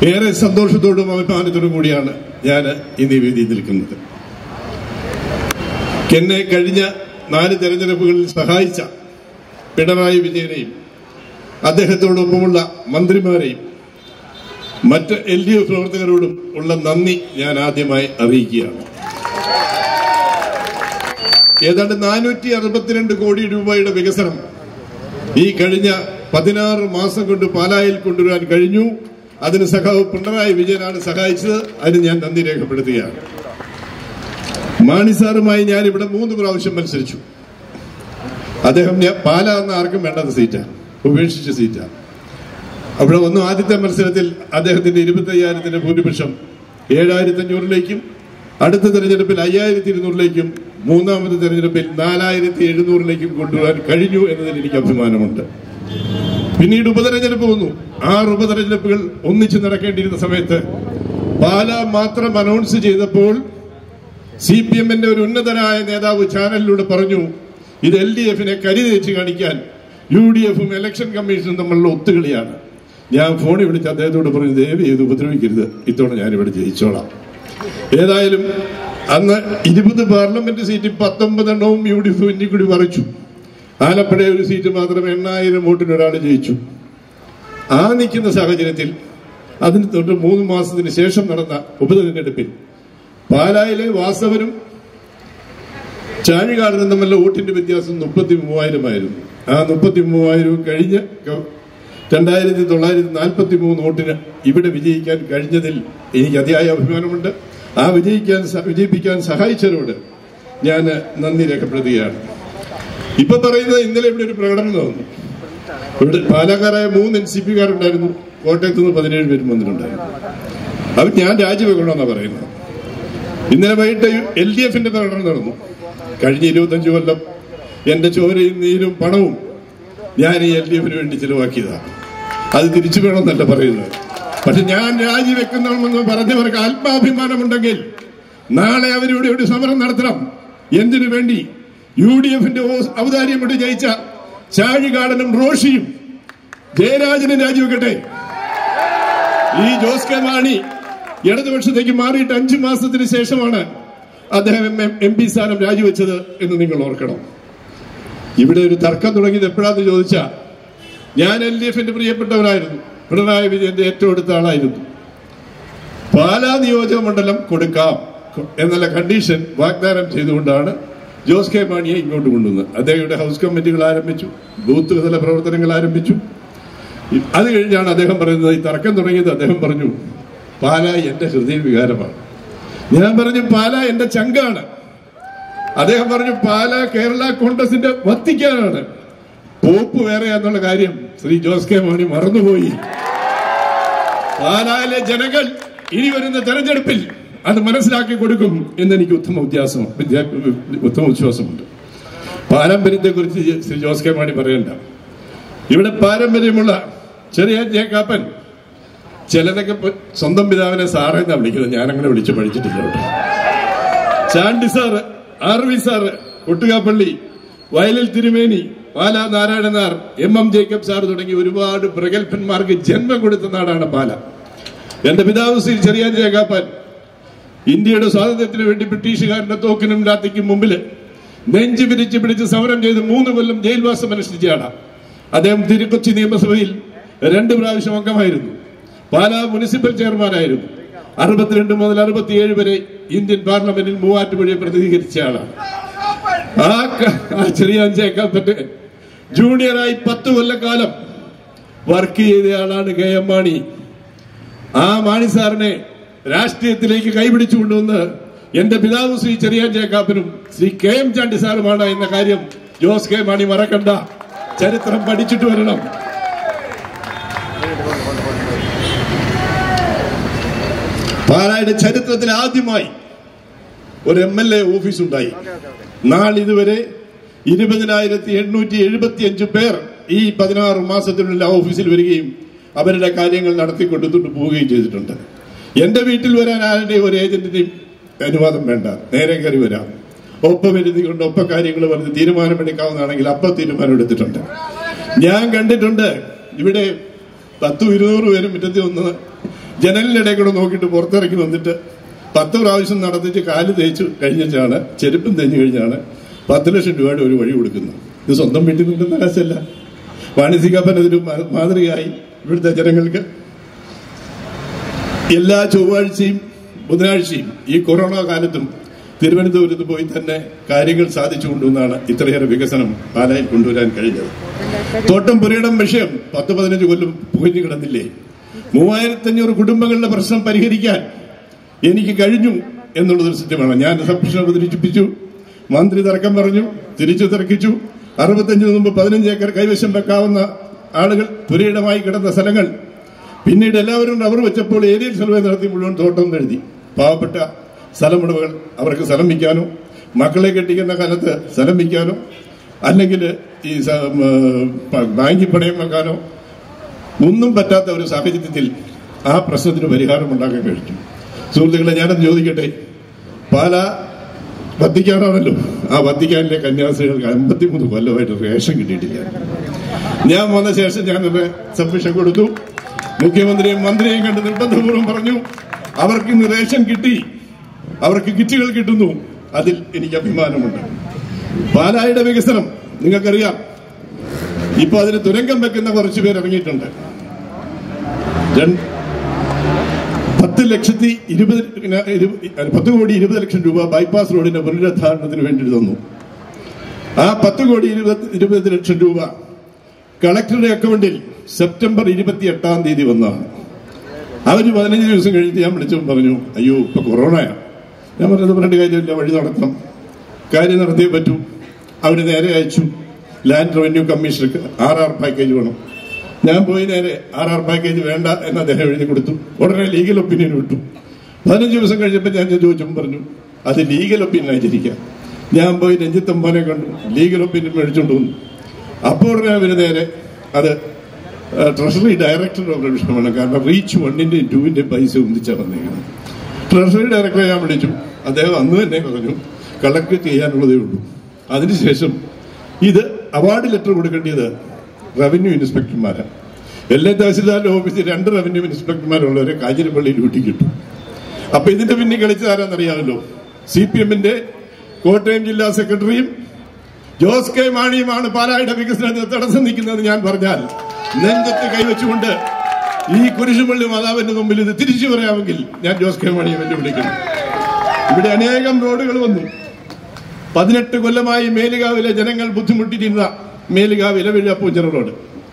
ഏറെ സന്തോഷത്തോടും അഭിമാനത്തോടും കൂടിയാണ് ഞാൻ ഇന്ന് ഈ വേദിയിൽ നിൽക്കുന്നത് എന്നെ കഴിഞ്ഞ നാല് തെരഞ്ഞെടുപ്പുകളിൽ സഹായിച്ച പിണറായി വിജയനെയും അദ്ദേഹത്തോടൊപ്പമുള്ള മന്ത്രിമാരെയും മറ്റ് എൽ ഡി എഫ് പ്രവർത്തകരോടും ഉള്ള നന്ദി ഞാൻ ആദ്യമായി അറിയിക്കുകയാണ് ഏതാണ്ട് നാനൂറ്റി അറുപത്തിരണ്ട് കോടി രൂപയുടെ വികസനം ഈ കഴിഞ്ഞ പതിനാറ് മാസം കൊണ്ട് പാലായിൽ കൊണ്ടുവരാൻ കഴിഞ്ഞു അതിന് സഖാവ് പിണറായി വിജയനാണ് സഹായിച്ചത് അതിന് ഞാൻ നന്ദി രേഖപ്പെടുത്തുകയാണ് മാണി സാറുമായി ഞാൻ ഇവിടെ മൂന്ന് പ്രാവശ്യം മത്സരിച്ചു അദ്ദേഹം ഞാൻ പാല എന്ന ആർക്കും വേണ്ടാത്ത സീറ്റാണ് ഉപേക്ഷിച്ച സീറ്റാണ് അവിടെ ഒന്നും ആദ്യത്തെ മത്സരത്തിൽ അദ്ദേഹത്തിന്റെ ഇരുപത്തി അയ്യായിരത്തിന്റെ ഭൂരിപക്ഷം ഏഴായിരത്തി അഞ്ഞൂറിലേക്കും അടുത്ത തെരഞ്ഞെടുപ്പിൽ അയ്യായിരത്തി ഇരുന്നൂറിലേക്കും മൂന്നാമത്തെ തെരഞ്ഞെടുപ്പിൽ നാലായിരത്തി എഴുന്നൂറിലേക്കും കൊണ്ടുവരാൻ കഴിഞ്ഞു എന്നതിൽ എനിക്ക് അഭിമാനമുണ്ട് പിന്നീട് ഉപതെരഞ്ഞെടുപ്പ് വന്നു ആറ് ഉപതെരഞ്ഞെടുപ്പുകൾ ഒന്നിച്ച് നടക്കേണ്ടിയിരുന്ന സമയത്ത് പാല മാത്രം അനൗൺസ് ചെയ്തപ്പോൾ സി പി എമ്മിന്റെ ഒരു ഉന്നതനായ നേതാവ് ചാനലിലൂടെ പറഞ്ഞു ഇത് എൽ ഡി എഫിനെ കരിതേച്ച് കാണിക്കാൻ യു ഡി എഫും ഇലക്ഷൻ കമ്മീഷനും തമ്മിലുള്ള ഒത്തുകളിയാണ് ഞാൻ ഫോണിൽ വിളിച്ച് അദ്ദേഹത്തോട് പറഞ്ഞു ദയവ് ചെയ്ത് ഉപദ്രവിക്കരുത് ഇത്തവണ ഞാനിവിടെ ജയിച്ചോളാം ഏതായാലും അന്ന് ഇരുപത് പാർലമെന്റ് സീറ്റ് പത്തൊമ്പതെണ്ണവും യു ഡി എഫ് ഇന്ത്യ കൂടി പറിച്ചു ആലപ്പുഴ ഒരു സീറ്റ് മാത്രം എണ്ണായിരം വോട്ടിന് ഒരാൾ ജയിച്ചു ആ നിൽക്കുന്ന സാഹചര്യത്തിൽ അതിന് തൊട്ട് മൂന്ന് മാസത്തിന് ശേഷം നടന്ന ഉപതെരഞ്ഞെടുപ്പിൽ പാലായിലെ വാസവനും ചാഴികാടനും തമ്മിലുള്ള വോട്ടിന്റെ വ്യത്യാസം മുപ്പത്തി മൂവായിരമായിരുന്നു ആ മുപ്പത്തി മൂവായിരവും കഴിഞ്ഞ് ക- രണ്ടായിരത്തി തൊള്ളായിരത്തി നാൽപ്പത്തി മൂന്ന് വോട്ടിന് ഇവിടെ വിജയിക്കാൻ കഴിഞ്ഞതിൽ എനിക്ക് അതിയായ അഭിമാനമുണ്ട് ആ വിജയിക്കാൻ സ- വിജയിപ്പിക്കാൻ സഹായിച്ചവരോട് ഞാൻ നന്ദി രേഖപ്പെടുത്തുകയാണ് ഇപ്പൊ പറയുന്നത് ഇന്നലെ ഇവിടെ ഒരു പ്രകടനം നടന്നു ഇവിടെ പാലക്കാരായ മൂന്ന് എൻ സി പിക്കാരുണ്ടായിരുന്നു കോട്ടയത്ത് നിന്ന് പതിനേഴ് പേരും വന്നിട്ടുണ്ടായിരുന്നു അവർ ഞാൻ രാജിവെക്കണമെന്നാണ് പറയുന്നത് ഇന്നലെ വൈകിട്ട് എൽ ഡി എഫിന്റെ പ്രകടനം നടന്നു കഴിഞ്ഞ ഇരുപത്തഞ്ചു കൊല്ലം എന്റെ ചോരയും നീരും പണവും ഞാൻ ഈ എൽ ഡി എഫിന് വേണ്ടി ചിലവാക്കിയതാണ് അത് തിരിച്ചു വേണമെന്നല്ല പറയുന്നത് പക്ഷെ ഞാൻ രാജിവെക്കണമെന്ന് പറഞ്ഞവർക്ക് ആത്മാഭിമാനമുണ്ടെങ്കിൽ നാളെ അവരിവിടെ ഒരു സമരം നടത്തണം എന്തിനു വേണ്ടി യു ഡി എഫിന്റെ ഔദാര്യം കൊണ്ട് ജയിച്ച ചാഴികാടനും റോഷിയും ജയരാജനും രാജിവെക്കട്ടെ ഈ ജോസ് കെ മാണി ഇടതുപക്ഷത്തേക്ക് മാറിയിട്ട് അഞ്ചു മാസത്തിന് ശേഷമാണ് അദ്ദേഹം എം പി സ്ഥാനം രാജിവെച്ചത് എന്ന് നിങ്ങൾ ഓർക്കണം ഇവിടെ ഒരു തർക്കം തുടങ്ങിയത് എപ്പോഴാന്ന് ചോദിച്ചാ ഞാൻ എൽ ഡി എഫിന്റെ പ്രിയപ്പെട്ടവരായിരുന്നു പിണറായി വിജയന്റെ ഏറ്റവും അടുത്ത ആളായിരുന്നു പാലാ നിയോജക മണ്ഡലം കൊടുക്കാം എന്നുള്ള കണ്ടീഷൻ വാഗ്ദാനം ചെയ്തുകൊണ്ടാണ് ജോസ് കെ മാണിയെ ഇങ്ങോട്ട് കൊണ്ടുവന്നത് അദ്ദേഹം ഇവിടെ ഹൗസ് കമ്മിറ്റികൾ ആരംഭിച്ചു ബൂത്ത് തല പ്രവർത്തനങ്ങൾ ആരംഭിച്ചു അത് കഴിഞ്ഞാണ് അദ്ദേഹം പറയുന്നത് ഈ തർക്കം തുടങ്ങിയത് അദ്ദേഹം പറഞ്ഞു പാല എന്റെ ഹൃദയ വികാരമാണ് ഞാൻ പറഞ്ഞു പാല എന്റെ ചങ്കാണ് അദ്ദേഹം പറഞ്ഞു പാല കേരള കോൺഗ്രസിന്റെ വത്തിക്കാനാണ് പോപ്പ് വേറെയാന്നുള്ള കാര്യം ശ്രീ ജോസ് കെ മാണി മറന്നുപോയി പാലായിലെ ജനങ്ങൾ ഇനി വരുന്ന തെരഞ്ഞെടുപ്പിൽ അത് മനസ്സിലാക്കി കൊടുക്കും എന്ന് എനിക്ക് ഉത്തമ ഉദ്യാസം വിദ്യാ- ഉത്തമ വിശ്വാസമുണ്ട് പാരമ്പര്യത്തെ കുറിച്ച് ശ്രീ ജോസ് കെ മാണി പറയണ്ട ഇവിടെ പാരമ്പര്യമുള്ള ചെറിയ ജേക്കാപ്പൻ ചിലതൊക്കെ ഇപ്പൊ സ്വന്തം പിതാവിനെ സാറെന്നാ വിളിക്കുന്നത് ഞാൻ അങ്ങനെ വിളിച്ച് പഠിച്ചിട്ടില്ല കേട്ടോ Chandy sir R V sir Kottukappally വയലിൽ തിരുമേനി പാല നാരായണനാർ എം എം ജേക്കബ് സാർ തുടങ്ങി ഒരുപാട് പ്രഗത്ഭന്മാർക്ക് ജന്മം കൊടുത്ത നാടാണ് പാല എന്റെ പിതാവ് ശ്രീ ചെറിയാൻ ജേക്കാപ്പൻ ഇന്ത്യയുടെ സ്വാതന്ത്ര്യത്തിന് വേണ്ടി ബ്രിട്ടീഷുകാരുടെ തോക്കിനും രാത്രിക്കും മുമ്പിൽ നെഞ്ചു പിരിച്ച് പിടിച്ച് സമരം ചെയ്ത് മൂന്ന് കൊല്ലം ജയിൽവാസം അനുഷ്ഠിച്ചയാണ് അദ്ദേഹം തിരുക്കൊച്ചി നിയമസഭയിൽ രണ്ട് പ്രാവശ്യം അംഗമായിരുന്നു പാലാ മുനിസിപ്പൽ ചെയർമാനായിരുന്നു അറുപത്തിരണ്ട് മുതൽ അറുപത്തിയേഴ് വരെ ഇന്ത്യൻ പാർലമെന്റിൽ മൂവാറ്റുപുഴയെ പ്രതിനിധീകരിച്ച ആളാണ് ആ ക- ആ ചെറിയ ചേക്കാപ്പറ്റ് ജൂനിയറായി പത്ത് കൊല്ലക്കാലം വർക്ക് ചെയ്തയാളാണ് കെ എം മാണി ആ മാണി സാറിനെ രാഷ്ട്രീയത്തിലേക്ക് കൈപിടിച്ചു കൊണ്ടുവന്ന് എന്റെ പിതാവ് ശ്രീ ചെറിയാൻ ജേക്കാപ്പനും ശ്രീ കെ എം ചാണ്ടി സാറുമാണ് എന്ന കാര്യം ജോസ് കെ മാണി മറക്കണ്ട ചരിത്രം പഠിച്ചിട്ട് വരണം പാലായുടെ ചരിത്രത്തിൽ ആദ്യമായി ഒരു എം എൽ എ ഓഫീസ് ഉണ്ടായി നാളിതുവരെ ഇരുപതിനായിരത്തി എണ്ണൂറ്റി എഴുപത്തി അഞ്ച് പേർ ഈ പതിനാറ് മാസത്തിനുള്ളിൽ ആ ഓഫീസിൽ വരികയും അവരുടെ കാര്യങ്ങൾ നടത്തിക്കൊണ്ടുകൊണ്ട് പോവുകയും ചെയ്തിട്ടുണ്ട് എന്റെ വീട്ടിൽ വരാൻ ആരുടെ ഒരു ഏജന്റിന്റെയും അനുവാദം വേണ്ട നേരെ കയറി വരാം ഒപ്പം എഴുതിക്കൊണ്ട് ഒപ്പ കാര്യങ്ങൾ പറഞ്ഞ് തീരുമാനമെടുക്കാവുന്നതാണെങ്കിൽ അപ്പം തീരുമാനം എടുത്തിട്ടുണ്ട് ഞാൻ കണ്ടിട്ടുണ്ട് ഇവിടെ പത്തും ഇരുന്നൂറ് പേരും മുറ്റത്തിൽ വന്ന് ജനലിനിടെ കൂടെ നോക്കിയിട്ട് പുറത്തിറങ്ങി വന്നിട്ട് പത്ത് പ്രാവശ്യം നടത്തിച്ച് കാല് തേച്ചു കഴിഞ്ഞാണ് ചെരുപ്പും തെഞ്ഞു കഴിഞ്ഞാണ് പത്ത് ലക്ഷം രൂപയുടെ ഒരു വഴി കൊടുക്കുന്നത് ഇത് സ്വന്തം വീട്ടിൽ നിൽക്കുന്ന കാശല്ല വാണിജ്യപ്പൻ അതൊരു മാ- മാതൃകയായി ഇവിടുത്തെ ജനങ്ങൾക്ക് എല്ലാ ചൊവ്വാഴ്ചയും ബുധനാഴ്ചയും ഈ കൊറോണ കാലത്തും തിരുവനന്തപുരത്ത് പോയി തന്നെ കാര്യങ്ങൾ സാധിച്ചു കൊണ്ടുവന്നാണ് ഇത്രയേറെ വികസനം പാലായിൽ കൊണ്ടുവരാൻ കഴിഞ്ഞത് തോട്ടം പുരയിടം വിഷയം പത്ത് പതിനഞ്ച് കൊല്ലം പുകഞ്ഞു കിടന്നില്ലേ മൂവായിരത്തഞ്ഞൂറ് കുടുംബങ്ങളുടെ പ്രശ്നം പരിഹരിക്കാൻ എനിക്ക് കഴിഞ്ഞു എന്നുള്ളതൊരു സത്യമാണ് ഞാൻ സബ്മിഷൻ അവതരിപ്പിച്ചു മന്ത്രി തർക്കം പറഞ്ഞു തിരിച്ചു തർക്കിച്ചു അറുപത്തഞ്ചിന് മുമ്പ് പതിനഞ്ച് ഏക്കർ കൈവശം വെക്കാവുന്ന ആളുകൾ പുരയിടമായി കിടന്ന സ്ഥലങ്ങൾ പിന്നീട് എല്ലാവരും റബ്ബർ വെച്ചപ്പോൾ ഏരിയൽ സർവേ നടത്തി മുഴുവൻ തോട്ടം എഴുതി പാവപ്പെട്ട സ്ഥലമുടമകൾ അവർക്ക് സ്ഥലം വിൽക്കാനോ മക്കളെ കെട്ടിക്കുന്ന കാലത്ത് സ്ഥലം വിൽക്കാനോ അല്ലെങ്കിൽ ഈ സ- ഉം, പ- ബാങ്കിൽ പണയം വെക്കാനോ ഒന്നും പറ്റാത്ത ഒരു സാഹചര്യത്തിൽ ആ പ്രശ്നത്തിന് പരിഹാരം ഉണ്ടാക്കാൻ കഴിഞ്ഞു സുഹൃത്തുക്കളെ ഞാനത് ചോദിക്കട്ടെ പാല വത്തിക്കാനാണല്ലോ ആ വത്തിക്കാനിലെ കന്യാസ്ത്രീകൾക്ക് അമ്പത്തിമൂന്ന് കൊല്ലമായിട്ട് റേഷൻ കിട്ടിയിട്ടില്ല ഞാൻ വന്ന ശേഷം ഞാൻ സബ്മിഷൻ കൊടുത്തു മുഖ്യമന്ത്രിയും മന്ത്രിയെയും കണ്ട് നിർബന്ധപൂർവ്വം പറഞ്ഞു അവർക്ക് ഇന്ന് റേഷൻ കിട്ടി അവർക്ക് കിറ്റുകൾ കിട്ടുന്നു അതിൽ എനിക്ക് അഭിമാനമുണ്ട് പാലായുടെ വികസനം നിങ്ങൾക്കറിയാം ഇപ്പൊ അതിന് തുരങ്കം വെക്കുന്ന കുറച്ചു പേർ ഇറങ്ങിയിട്ടുണ്ട് രണ്ട് പത്ത് ലക്ഷത്തി ഇരുപത് ഇരു- പത്ത് കോടി ഇരുപത് ലക്ഷം രൂപ ബൈപ്പാസ് റോഡിന്റെ പുനരുദ്ധാരണത്തിന് വേണ്ടി തന്നു ആ പത്ത് കോടി ഇരുപത് ഇരുപത് ലക്ഷം രൂപ കളക്ടറുടെ അക്കൗണ്ടിൽ സെപ്റ്റംബർ ഇരുപത്തി എട്ടാം തീയതി വന്നതാണ് അവര് പതിനഞ്ച് ദിവസം കഴിഞ്ഞിട്ട് ഞാൻ വിളിച്ചു പറഞ്ഞു അയ്യോ ഇപ്പൊ കൊറോണയാണ് ഞാൻ പറഞ്ഞത് പറഞ്ഞിട്ട് കാര്യമില്ല വഴി നടത്തണം കാര്യം നടത്തിയേ പറ്റൂ അവര് നേരെ അയച്ചു ലാൻഡ് റവന്യൂ കമ്മീഷണർക്ക് ആർ ആർ പാക്കേജ് വേണം ഞാൻ പോയി നേരെ ആർ ആർ പാക്കേജ് വേണ്ട എന്ന് അദ്ദേഹം എഴുതി കൊടുത്തു ഉടനെ ലീഗൽ ഒപ്പീനിയൻ വിട്ടു പതിനഞ്ച് ദിവസം കഴിഞ്ഞപ്പോൾ ഞാൻ ചോദിച്ചപ്പോൾ പറഞ്ഞു അത് ലീഗൽ ഒപ്പീനിയൻ അയച്ചിരിക്കാം ഞാൻ പോയി രഞ്ജിത്തമ്പാനെ കണ്ടു ലീഗൽ ഒപ്പീനിയൻ മേടിച്ചുകൊണ്ട് വന്നു അപ്പോൾ ഉടനെ അവര് നേരെ അത് ആ, ട്രഷറി ഡയറക്ടറുടെ പ്രവേശനമാണ് കാരണം റീച്ച് വണ്ണിന്റെയും ടൂവിന്റെയും പൈസ ഒന്നിച്ചാണ് വന്നേക്കുന്നത് ട്രഷറി ഡയറക്ടറെ ഞാൻ വിളിച്ചു അദ്ദേഹം അന്ന് തന്നെ പറഞ്ഞു കളക്ട് ചെയ്യാനുള്ളതേ ഉള്ളൂ അതിനുശേഷം ഇത് അവാർഡ് ലെറ്റർ കൊടുക്കേണ്ടത് റവന്യൂ ഇൻസ്പെക്ടർമാരാണ് എല്ലാ തഹസിൽദാരുടെ ഓഫീസിൽ രണ്ട് റവന്യൂ ഇൻസ്പെക്ടർമാരുള്ളവരെ കാഞ്ഞിരപ്പള്ളി ഡ്യൂട്ടി കിട്ടും അപ്പൊ ഇതിന്റെ പിന്നിൽ കളിച്ചത് ആരാന്നറിയാമല്ലോ സി പി എമ്മിന്റെ കോട്ടയം ജില്ലാ സെക്രട്ടറിയും ജോസ് കെ മാണിയുമാണ് പാലായുടെ വികസനത്തിന് തടസ്സം നിൽക്കുന്നത് ഞാൻ പറഞ്ഞാൽ നെഞ്ചത്ത് കൈവച്ചുകൊണ്ട് ഈ കുരിശുപള്ളി മാതാവിന്റെ മുമ്പിൽ ഇത് തിരിച്ചു പറയാമെങ്കിൽ ഞാൻ ജോസ് കെ മാണിയെ വെല്ലുവിളിക്കുന്നു ഇവിടെ അനേകം റോഡുകൾ വന്നു പതിനെട്ട് കൊല്ലമായി മേലുകാവിലെ ജനങ്ങൾ ബുദ്ധിമുട്ടിയിരുന്ന മേലുകാവ് ഇലവിഴ പൂഞ്ചിറ റോഡ്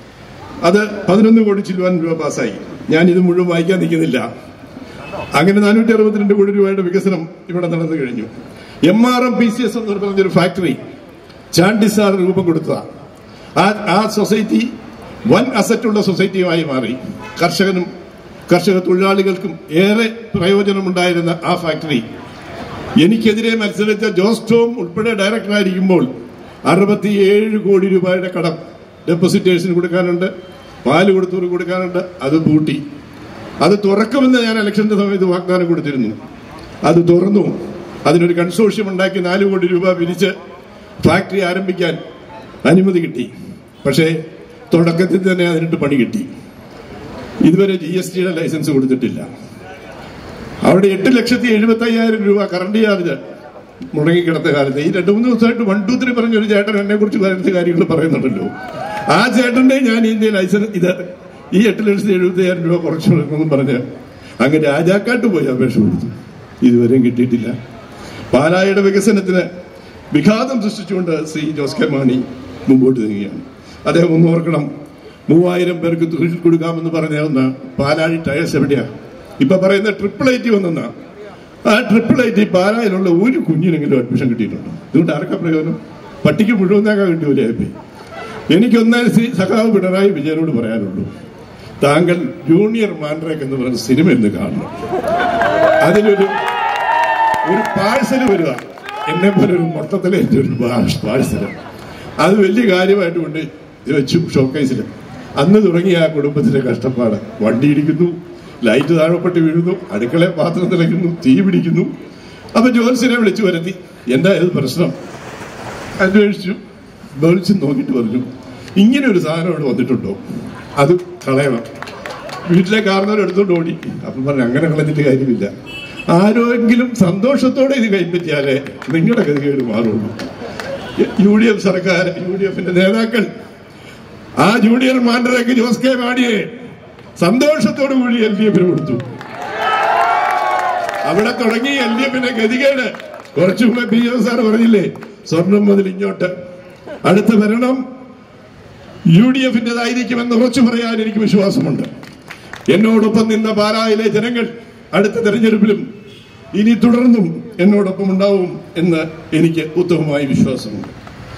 അത് പതിനൊന്ന് കോടി ചില്ലുവാൻ രൂപ പാസ്സായി ഞാൻ ഇത് മുഴുവൻ വായിക്കാൻ നിൽക്കുന്നില്ല അങ്ങനെ നാനൂറ്റി അറുപത്തിരണ്ട് കോടി രൂപയുടെ വികസനം ഇവിടെ നടന്നു കഴിഞ്ഞു M R M P C S എന്ന് പറഞ്ഞൊരു ഫാക്ടറി ചാണ്ടി സാർ രൂപം കൊടുത്തതാ ആ ആ സൊസൈറ്റി വൻ അസറ്റുള്ള സൊസൈറ്റിയുമായി മാറി കർഷകനും കർഷക തൊഴിലാളികൾക്കും ഏറെ പ്രയോജനമുണ്ടായിരുന്ന ആ ഫാക്ടറി എനിക്കെതിരെ മത്സരിച്ച ജോസ് ടോം ഉൾപ്പെടെ ഡയറക്ടറായിരിക്കുമ്പോൾ അറുപത്തിയേഴ് കോടി രൂപയുടെ കടം ഡെപ്പോസിറ്റേഴ്സിന് കൊടുക്കാനുണ്ട് പാല് കൊടുത്തവർക്ക് കൊടുക്കാനുണ്ട് അത് പൂട്ടി അത് തുറക്കുമെന്ന് ഞാൻ ഇലക്ഷന്റെ സമയത്ത് വാഗ്ദാനം കൊടുത്തിരുന്നു അത് തുറന്നു അതിനൊരു കൺസോഷ്യം ഉണ്ടാക്കി നാല് കോടി രൂപ പിരിച്ച് ഫാക്ടറി ആരംഭിക്കാൻ അനുമതി കിട്ടി പക്ഷേ തുടക്കത്തിൽ തന്നെ അതിനിട്ട് പണി കിട്ടി ഇതുവരെ ജി എസ് ടിയുടെ ലൈസൻസ് കൊടുത്തിട്ടില്ല അവിടെ എട്ട് ലക്ഷത്തി എഴുപത്തി അയ്യായിരം രൂപ കറണ്ട് ചാർജ് മുടങ്ങിക്കിടന്ന കാലത്ത് ഈ രണ്ടു മൂന്ന് ദിവസമായിട്ട് വൺ ടു ത്രീ പറഞ്ഞ ഒരു ചേട്ടൻ എന്നെ കുറിച്ച് കാര്യത്തിൽ കാര്യങ്ങൾ പറയുന്നുണ്ടല്ലോ ആ ചേട്ടന്റെ ഞാൻ ഇന്ത്യ ലൈസൻസ് ഇത് ഈ എട്ട് ലക്ഷത്തി എഴുപത്തി അയ്യായിരം രൂപ കുറച്ച് കൊടുക്കണമെന്ന് പറഞ്ഞ് അങ്ങ് രാജാക്കാട്ട് പോയി അപേക്ഷ കൊടുത്തു ഇതുവരെയും കിട്ടിയിട്ടില്ല പാലായുടെ വികസനത്തിന് വിഘാതം സൃഷ്ടിച്ചുകൊണ്ട് ശ്രീ ജോസ് കെ മാണി മുമ്പോട്ട് നീങ്ങുകയാണ് അദ്ദേഹം ഒന്ന് ഓർക്കണം മൂവായിരം പേർക്ക് തൊഴിൽ കൊടുക്കാമെന്ന് പറഞ്ഞ ഒന്ന് പാലാഴി ടയേഴ്സ് എവിടെയാ ഇപ്പൊ പറയുന്ന ട്രിപ്പിൾ ഐറ്റി വന്നെന്നാ ആ ട്രിപ്പിൾ ഐറ്റി പാലായിലുള്ള ഒരു കുഞ്ഞിനെങ്കിലും അഡ്മിഷൻ കിട്ടിയിട്ടുണ്ട് ഇതുകൊണ്ട് ആർക്കാ പ്രയോജനം പട്ടിക്ക് മുഴുവനാക്കാൻ വേണ്ടി പോലെയായിപ്പോയി എനിക്കൊന്നാൽ ശ്രീ സഖാവ് പിണറായി വിജയനോട് പറയാനുള്ളൂ താങ്കൾ ജൂനിയർ മാൻഡ്രേക്ക് എന്ന് പറയുന്ന സിനിമ എന്ന് കാണണം അതിലൊരു ഒരു പാഴ്സൽ വരിക എന്നെ പോലെ ഒരു മൊത്തത്തിലെ ഒരു പാഴ്സൽ അത് വലിയ കാര്യമായിട്ട് കൊണ്ട് വെച്ചു ഷോക്കേസിൽ അന്ന് തുടങ്ങിയ ആ കുടുംബത്തിന്റെ കഷ്ടപ്പാട് വണ്ടി ഇടിക്കുന്നു ലൈറ്റ് താഴെപ്പെട്ട് വീഴുന്നു അടുക്കള പാത്രം തിളയ്ക്കുന്നു തീ പിടിക്കുന്നു അപ്പൊ ജോത്സ്യനെ വിളിച്ചു വരുത്തി എന്താ ഇത് പ്രശ്നം അന്വേഷിച്ചു വിളിച്ച് നോക്കിയിട്ട് പറഞ്ഞു ഇങ്ങനെ ഒരു സാധനം ഇവിടെ വന്നിട്ടുണ്ടോ അത് കളയണം വീട്ടിലെ കാരണവർ എടുത്തോണ്ട് ഓടി അപ്പം പറഞ്ഞു അങ്ങനെ കളഞ്ഞിട്ട് കാര്യമില്ല ആരോങ്കിലും സന്തോഷത്തോടെ ഇത് കൈപ്പറ്റിയാലേ നിങ്ങളുടെ ഗതികേട് മാറുള്ളൂ യു ഡി എഫ് സർക്കാർ യു ഡി എഫിന്റെ നേതാക്കൾ ആ ജൂനിയർ മാൻഡറേക്ക് ജോസ് കെ മാണിയെ സന്തോഷത്തോടു കൂടി എൽ ഡി എഫിന് കൊടുത്തു അവിടെ തുടങ്ങി എൽ ഡി എഫിന്റെ ഗതികേട് കുറച്ചു മുമ്പ് പി ഒ സാർ പറഞ്ഞില്ലേ സ്വർണം മുതൽ ഇങ്ങോട്ട് അടുത്ത ഭരണം യു ഡി എഫിന്റേതായിരിക്കുമെന്ന് ഉറച്ചു പറയാൻ എനിക്ക് വിശ്വാസമുണ്ട് എന്നോടൊപ്പം നിന്ന പാലായിലെ ജനങ്ങൾ അടുത്ത തെരഞ്ഞെടുപ്പിലും ഇനി തുടർന്നും എന്നോടൊപ്പം ഉണ്ടാവും എന്ന് എനിക്ക് ഉത്തമമായ വിശ്വാസമുണ്ട്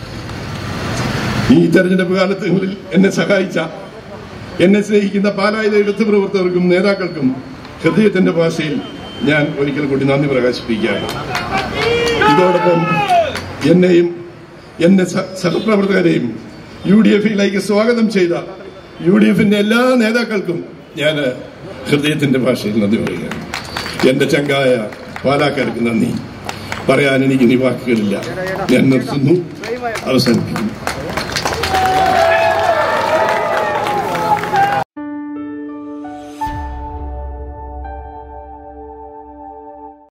ഈ തെരഞ്ഞെടുപ്പ് കാലത്തുകളിൽ എന്നെ സഹായിച്ച എന്നെ സ്നേഹിക്കുന്ന പാലായിലെ ഇടതു പ്രവർത്തകർക്കും നേതാക്കൾക്കും ഹൃദയത്തിന്റെ ഭാഷയിൽ ഞാൻ ഒരിക്കൽ കൂടി നന്ദി പ്രകാശിപ്പിക്കുകയാണ് ഇതോടൊപ്പം എന്നെയും എന്റെ സ- സഹപ്രവർത്തകരെയും യു ഡി എഫിലേക്ക് സ്വാഗതം ചെയ്ത യു ഡി എഫിന്റെ എല്ലാ നേതാക്കൾക്കും ഞാൻ ഹൃദയത്തിന്റെ ഭാഷയിൽ നന്ദി പറയുകയാണ് എന്റെ ചങ്കായ പാലാക്കാർക്ക് നന്ദി പറയാൻ എനിക്ക് ഇനി വാക്കുകളില്ല ഞാൻ നിർത്തുന്നു അവസാനിപ്പിക്കുന്നു